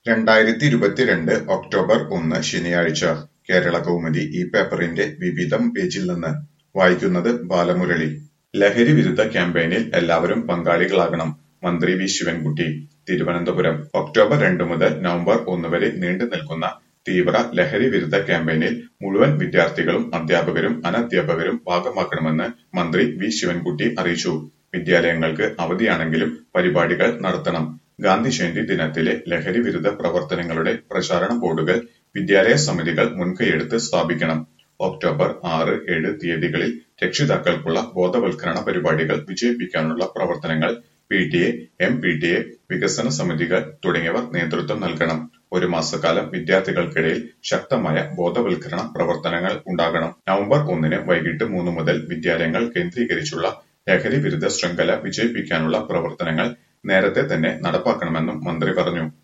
രണ്ടായിരത്തി ഇരുപത്തിരണ്ട് ഒക്ടോബർ ഒന്ന് ശനിയാഴ്ച കേരളകൗമുദി ഈ പേപ്പറിന്റെ വിവിധം പേജിൽ നിന്ന് വായിക്കുന്നത് ബാലമുരളി ലഹരി വിരുദ്ധ ക്യാമ്പയിനിൽ എല്ലാവരും പങ്കാളികളാകണം മന്ത്രി വി ശിവൻകുട്ടി തിരുവനന്തപുരം ഒക്ടോബർ രണ്ട് മുതൽ നവംബർ ഒന്ന് വരെ നീണ്ടു നിൽക്കുന്ന തീവ്ര ലഹരി വിരുദ്ധ ക്യാമ്പയിനിൽ മുഴുവൻ വിദ്യാർത്ഥികളും അധ്യാപകരും അനധ്യാപകരും ഭാഗമാക്കണമെന്ന് മന്ത്രി വി ശിവൻകുട്ടി അറിയിച്ചു വിദ്യാലയങ്ങൾക്ക് അവധിയാണെങ്കിലും പരിപാടികൾ നടത്തണം ഗാന്ധി ജയന്തി ദിനത്തിലെ ലഹരി വിരുദ്ധ പ്രവർത്തനങ്ങളുടെ പ്രചാരണ ബോർഡുകൾ വിദ്യാലയ സമിതികൾ മുൻകൈയെടുത്ത് സ്ഥാപിക്കണം ഒക്ടോബർ ആറ് ഏഴ് തീയതികളിൽ രക്ഷിതാക്കൾക്കുള്ള ബോധവൽക്കരണ പരിപാടികൾ വിജയിപ്പിക്കാനുള്ള പ്രവർത്തനങ്ങൾ P T A M P T A വികസന സമിതികൾ തുടങ്ങിയവർ നേതൃത്വം നൽകണം ഒരു മാസക്കാലം വിദ്യാർത്ഥികൾക്കിടയിൽ ശക്തമായ ബോധവൽക്കരണ പ്രവർത്തനങ്ങൾ ഉണ്ടാകണം നവംബർ ഒന്നിന് വൈകിട്ട് മൂന്ന് മുതൽ വിദ്യാലയങ്ങൾ കേന്ദ്രീകരിച്ചുള്ള ലഹരി വിരുദ്ധ ശൃംഖല വിജയിപ്പിക്കാനുള്ള പ്രവർത്തനങ്ങൾ നേരത്തെ തന്നെ നടപ്പാക്കണമെന്നും മന്ത്രി പറഞ്ഞു